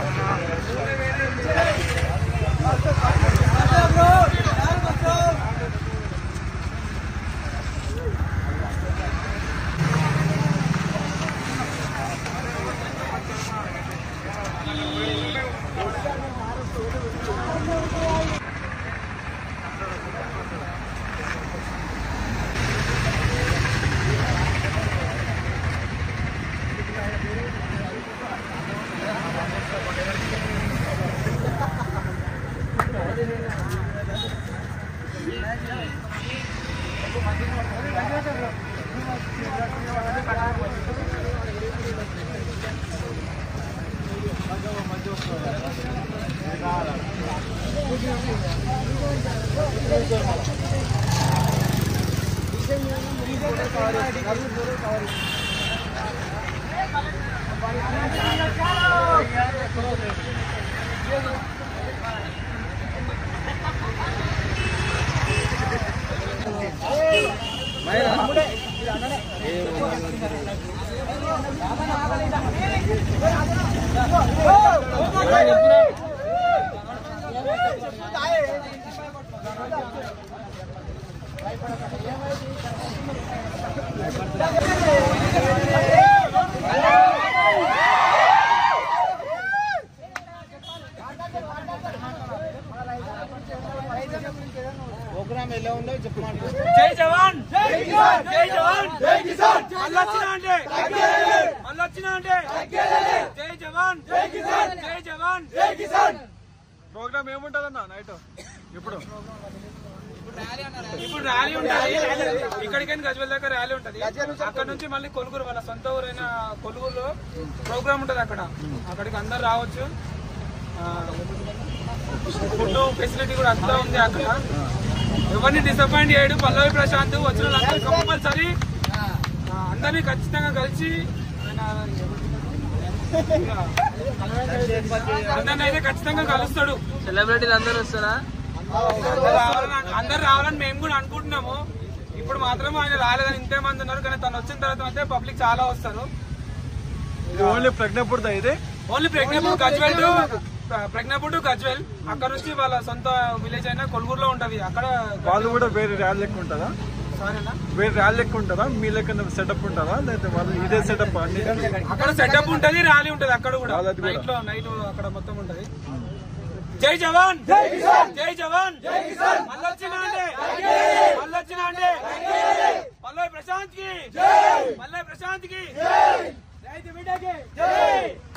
జై జవాన్ జై కిసాన్ జై జవాన్ జై కిసాన్ మళ్ళొచ్చినా అంటే మళ్ళొచ్చినా అంటే జై జవాన్ జై కిసాన్ జై జవాన్ జై కిసాన్ ప్రోగ్రామ్ ఏముంటదన్న నైట్ ఇప్పుడు ఇప్పుడు ర్యాలీ ఉంటది ఇక్కడికైనా గజ్వెల్ దగ్గర ర్యాలీ ఉంటది అక్కడ నుంచి మళ్ళీ కొలుగురు వాళ్ళ సొంత ఊరైన కొలుగురులో ప్రోగ్రామ్ ఉంటది అక్కడ అక్కడికి అందరు రావచ్చు ఫుడ్ ఫెసిలిటీ కూడా అంతా ఉంది అక్కడ ఎవరిని డిసప్పాయింట్ చేయడు పల్లవి ప్రశాంత్ వచ్చిన వాళ్ళందరూ కంపల్సరీ అందరినీ ఖచ్చితంగా కలిసి ఆయన అందరిని అయితే ఖచ్చితంగా కలుస్తాడు సెలబ్రిటీలు అందరూ వస్తారా అందరు రావాలని అందరు రావాలని మేము కూడా అనుకుంటున్నాము ఇప్పుడు మాత్రం ఆయన రాలేదని ఇంతే మంది ఉన్నారు కానీ తను వచ్చిన తర్వాత అయితే పబ్లిక్ చాలా వస్తారు ఇది ఓన్లీ ప్రజ్ఞాపూర్దా ఇది only Pragnapur Gajwel to Pragnapur to Gajwel అక్కడ నుంచి వాళ్ళ సొంత విలేజ్ అయినా కొలుగురులో ఉంటది అక్కడ వాళ్ళు కూడా వేరే ర్యాలీ లెక్క ఉంటుందా సారేనా వేరే ర్యాలీ లెక్క ఉంటుందా మీ లెక్క సెటప్ ఉంటుందా లేకపోతే వాళ్ళు ఇదే సెటప్ అన్ని అక్కడ సెటప్ ఉంటది ర్యాలీ ఉంటది అక్కడ కూడా వాళ్ళది కూడా. నైట్ లో నైట్ అక్కడ మొత్తం ఉంటది జై జవాన్ జై కిసాన్ జై జవాన్ జై కిసాన్ మళ్ళొచ్చినా అంటే మళ్ళొచ్చినా అంటే పల్లవి ప్రశాంత్ కి జై పల్లవి ప్రశాంత్ కి జై రైతు బిడ్డకి జై